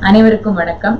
அனைவருக்கும் வணக்கம்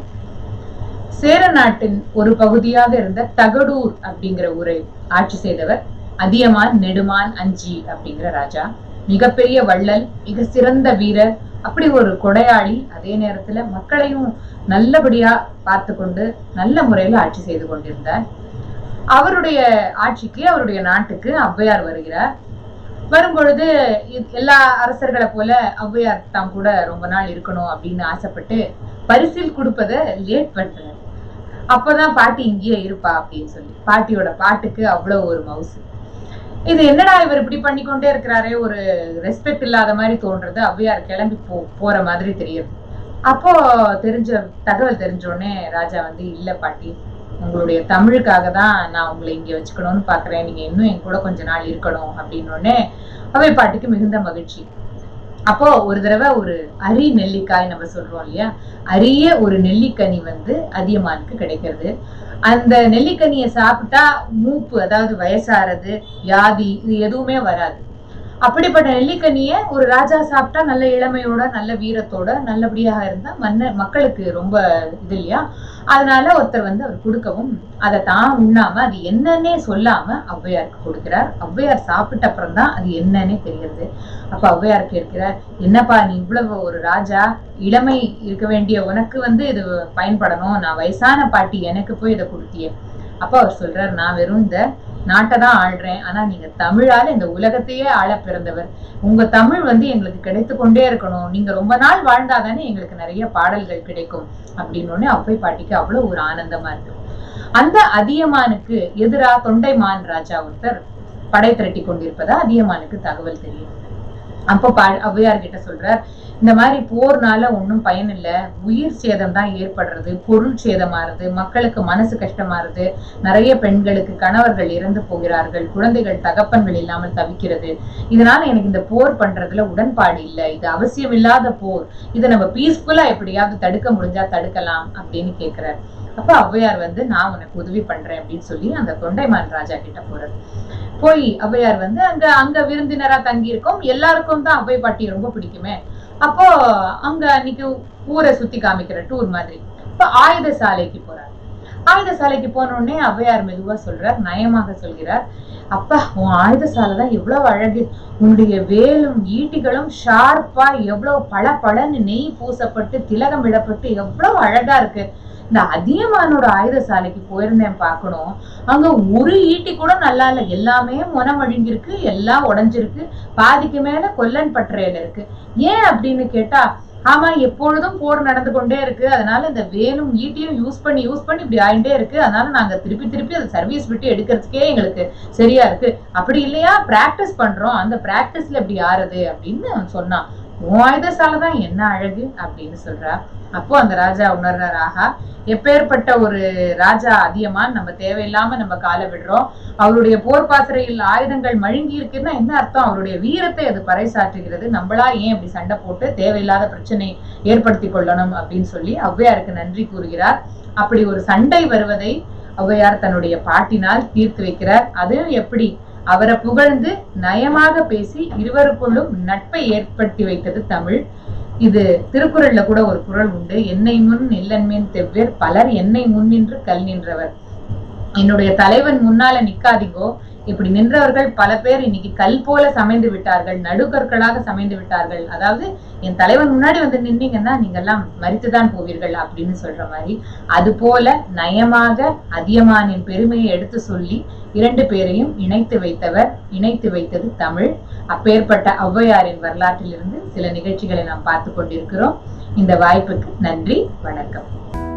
சேர நாட்டின் ஒரு பகுதியாக இருந்த தகடூர் அப்படிங்கிற ஊரை ஆட்சி செய்தவர் அதியமான் நெடுமான் அஞ்சி அப்படிங்கிற ராஜா மிகப்பெரிய வள்ளல் மிக சிறந்த வீரர் அப்படி ஒரு கொடையாளி அதே நேரத்துல மக்களையும் நல்லபடியா பார்த்து கொண்டு நல்ல முறையில ஆட்சி செய்து கொண்டிருந்தார் அவருடைய ஆட்சிக்கு அவருடைய நாட்டுக்கு ஔவையார் வருகிறார் வரும்பொழுது இ- எல்லா அரசர்களை போல ஔவையார் தாம் கூட ரொம்ப நாள் இருக்கணும் அப்படின்னு ஆசைப்பட்டு பரிசில் கொடுப்பதை லேட் பண்றாரு அப்பதான் பாட்டி இங்கேயே இருப்பா அப்படின்னு சொல்லி பாட்டியோட பாட்டுக்கு அவ்வளவு ஒரு மவுசு இது என்னடா இவர் இப்படி பண்ணிக்கொண்டே இருக்கிறாரே ஒரு ரெஸ்பெக்ட் இல்லாத மாதிரி தோன்றது ஔவையார் கிளம்பி போ போற மாதிரி தெரியுது அப்போ தெரிஞ்ச தகவல் தெரிஞ்ச உடனே ராஜா வந்து இல்ல பாட்டி உங்களுடைய தமிழுக்காக தான் நான் உங்களை இங்க வச்சுக்கணும்னு பாக்குறேன் நீங்க இன்னும் என் கூட கொஞ்ச நாள் இருக்கணும் அப்படின்னு உடனே அவை பாட்டிக்கு மிகுந்த மகிழ்ச்சி அப்போ ஒரு தடவை ஒரு அரி நெல்லிக்காய் நம்ம சொல்றோம் இல்லையா அரிய ஒரு நெல்லிக்கனி வந்து அதியமானுக்கு கிடைக்கிறது அந்த நெல்லிக்கனியை சாப்பிட்டா மூப்பு அதாவது வயசாறது வியாதி இது எதுவுமே வராது அப்படிப்பட்ட நெல்லிக்கனியை ஒரு ராஜா சாப்பிட்டா நல்ல இளமையோட நல்ல வீரத்தோட நல்லபடியாக இருந்தா மன்ன மக்களுக்கு ரொம்ப இது இல்லையா அதனால ஒருத்தர் வந்து அவர் கொடுக்கவும் அதை தான் உண்ணாம அது என்னன்னே சொல்லாம ஔவையாருக்கு கொடுக்கிறார் ஔவையார் சாப்பிட்ட அப்புறம் தான் அது என்னன்னே தெரிகிறது அப்ப ஔவையார் கேட்கிறார் என்னப்பா நீ இவ்வளவு ஒரு ராஜா இளமை இருக்க வேண்டிய உனக்கு வந்து இது பயன்படணும் நான் வயசான பாட்டி எனக்கு போய் இதை கொடுத்தியே அப்ப அவர் சொல்றார் நான் வெறும் இந்த நாட்டை தான் ஆள்றேன் ஆனா நீங்க தமிழால இந்த உலகத்தையே ஆள பிறந்தவர் உங்க தமிழ் வந்து எங்களுக்கு கிடைத்து கொண்டே இருக்கணும் நீங்க ரொம்ப நாள் வாழ்ந்தாதானே எங்களுக்கு நிறைய பாடல்கள் கிடைக்கும் அப்படின்னு உடனே அவ்வை பாட்டிக்கு அவ்வளவு ஒரு ஆனந்தமா இருக்கு அந்த அதியமானுக்கு எதிரா தொண்டைமான் ராஜா ஒருத்தர் படை திரட்டி கொண்டிருப்பதா அதியமானுக்கு தகவல் தெரியும் அப்போ பா ஔவையார் கிட்ட சொல்றார் இந்த மாதிரி போர்னால ஒன்றும் பயன் இல்ல உயிர் சேதம் தான் ஏற்படுறது பொருள் சேதமாறுது மக்களுக்கு மனசு கஷ்டமாறுது நிறைய பெண்களுக்கு கணவர்கள் இறந்து போகிறார்கள் குழந்தைகள் தகப்பன்கள் இல்லாமல் தவிக்கிறது இதனால எனக்கு இந்த போர் பண்றதுல உடன்பாடு இல்லை இது அவசியம் இல்லாத போர் இதை நம்ம பீஸ்ஃபுல்லா எப்படியாவது தடுக்க முடிஞ்சா தடுக்கலாம் அப்படின்னு கேக்குறாரு அப்ப ஔவையார் வந்து நான் உனக்கு உதவி பண்றேன் அப்படின்னு சொல்லி அந்த தொண்டைமான் ராஜா கிட்ட போறாரு போய் ஔவையார் வந்து அங்க அங்க விருந்தினரா தங்கி இருக்கோம் எல்லாருக்கும் தான் ஔவை பாட்டி ரொம்ப பிடிக்குமே அப்போ அங்க அன்னைக்கு ஊரை சுத்தி காமிக்கிற டூர் மாதிரி இப்ப ஆயுத சாலைக்கு போறாரு ஆயுத சாலைக்கு போன உடனே ஔவையார் மெதுவா சொல்றார் நயமாக சொல்கிறார் அப்பா உன் ஆயுத சாலை தான் எவ்வளவு அழகு உன்னுடைய வேலும் ஈட்டிகளும் ஷார்ப்பா எவ்வளவு பள பளன்னு நெய் பூசப்பட்டு திலகம் விடப்பட்டு எவ்வளவு அழகா இருக்கு இந்த அதியமானோட ஆயுத சாலைக்கு போயிருந்தேன் பார்க்கணும் அங்க ஒரு ஈட்டி கூட நல்லா இல்ல எல்லாமே முனம் அழிஞ்சிருக்கு எல்லாம் உடைஞ்சிருக்கு பாதிக்கு மேல கொல்லன் பட்டறையில இருக்கு ஏன் அப்படின்னு கேட்டா ஆமா எப்பொழுதும் போர் நடந்து கொண்டே இருக்கு அதனால இந்த வேலும் ஈட்டியும் யூஸ் பண்ணி யூஸ் பண்ணி இப்படி ஆயிட்டே இருக்கு அதனால நாங்க திருப்பி திருப்பி அதை சர்வீஸ் விட்டு எடுக்கிறதுக்கே எங்களுக்கு சரியா இருக்கு அப்படி இல்லையா பிராக்டிஸ் பண்றோம் அந்த பிராக்டிஸ்ல இப்படி ஆறுது அப்படின்னு அவன் சொன்னான் உன் ஆயுதசாலை தான் என்ன அழகு அப்படின்னு சொல்றா அப்போ அந்த ராஜா உணர்றார் ஆஹா எப்பேற்பட்ட ஒரு ராஜா அதியமான் நம்ம தேவையில்லாம நம்ம காலை விடுறோம் அவருடைய போர் பாசறையில் ஆயுதங்கள் மழுங்கி இருக்குன்னா என்ன அர்த்தம் அவருடைய வீரத்தை அது பறைசாற்றுகிறது நம்மளா ஏன் இப்படி சண்டை போட்டு தேவையில்லாத பிரச்சனை ஏற்படுத்தி கொள்ளணும் அப்படின்னு சொல்லி ஔவையாருக்கு நன்றி கூறுகிறார் அப்படி ஒரு சண்டை வருவதை ஔவையார் தன்னுடைய பாட்டினால் தீர்த்து வைக்கிறார் அதுவும் எப்படி அவரை புகழ்ந்து நயமாக பேசி இருவருக்குள்ளும் நட்பை ஏற்படுத்தி வைத்தது தமிழ் இது திருக்குறள்ல கூட ஒரு குறள் உண்டு என்னை முன் இல்லன்மேன் தெவ்வேர் பலர் என்னை முன் நின்று கல் நின்றவர் என்னுடைய தலைவன் முன்னால நிக்காதீங்கோ இப்படி நின்றவர்கள் பல பேர் இன்னைக்கு கல் போல சமைந்து விட்டார்கள் நடுக்கற்களாக சமைந்து விட்டார்கள் அதாவது என் தலைவன் முன்னாடி வந்து நின்னீங்கன்னா நீங்க எல்லாம் மறித்துதான் போவீர்கள் அப்படின்னு சொல்ற மாதிரி அது போல நயமாக அதியமானின் பெருமையை எடுத்து சொல்லி இரண்டு பேரையும் இணைத்து வைத்தவர் இணைத்து வைத்தது தமிழ் அப்பேற்பட்ட ஔவையாரின் வரலாற்றிலிருந்து சில நிகழ்ச்சிகளை நாம் பார்த்து கொண்டிருக்கிறோம் இந்த வாய்ப்புக்கு நன்றி வணக்கம்